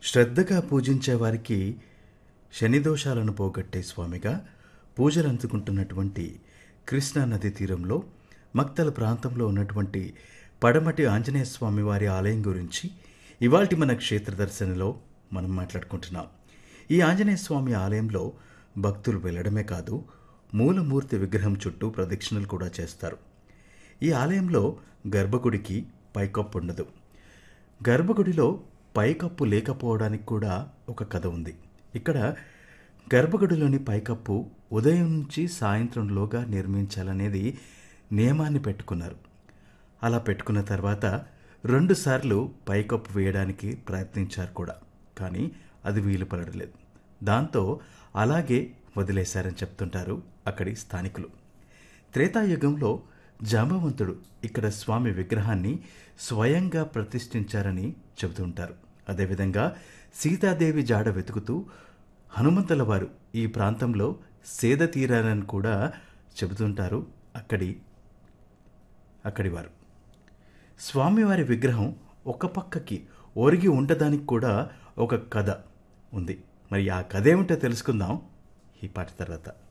శ్రద్ధగా పూజించే వారికి శని దోషాలను పోగొట్టే స్వామిగా పూజలు అందుకుంటున్నటువంటి కృష్ణా నది తీరంలో మక్తల ప్రాంతంలో ఉన్నటువంటి పడమటి ఆంజనేయ స్వామి వారి ఆలయం గురించి ఇవాల్టి మన క్షేత్ర దర్శనలో మనం మాట్లాడుకుంటున్నాం ఈ ఆంజనేయ స్వామి ఆలయంలో భక్తులు వెళ్ళడమే కాదు మూలమూర్తి విగ్రహం చుట్టూ ప్రదక్షిణలు కూడా చేస్తారు ఈ ఆలయంలో గర్భగుడికి పైకప్పు ఉండదు గర్భగుడిలో పైకప్పు లేకపోవడానికి కూడా ఒక కథ ఉంది ఇక్కడ గర్భగుడిలోని పైకప్పు ఉదయం నుంచి సాయంత్రంలోగా నిర్మించాలనేది నియమాన్ని పెట్టుకున్నారు అలా పెట్టుకున్న తర్వాత రెండుసార్లు పైకప్పు వేయడానికి ప్రయత్నించారు కూడా కానీ అది వీలు పడలేదు దాంతో అలాగే వదిలేశారని చెప్తుంటారు అక్కడి స్థానికులు త్రేతాయుగంలో జాంబవంతుడు ఇక్కడ స్వామి విగ్రహాన్ని స్వయంగా ప్రతిష్ఠించారని చెబుతుంటారు అదేవిధంగా సీతాదేవి జాడ వెతుకుతూ హనుమంతుల వారు ఈ ప్రాంతంలో సేద తీరారని కూడా చెబుతుంటారు అక్కడి అక్కడి వారు స్వామివారి విగ్రహం ఒక పక్కకి ఒరిగి ఉండడానికి కూడా ఒక కథ ఉంది మరి ఆ కథ ఏమిటో తెలుసుకుందాం ఈ పాట తర్వాత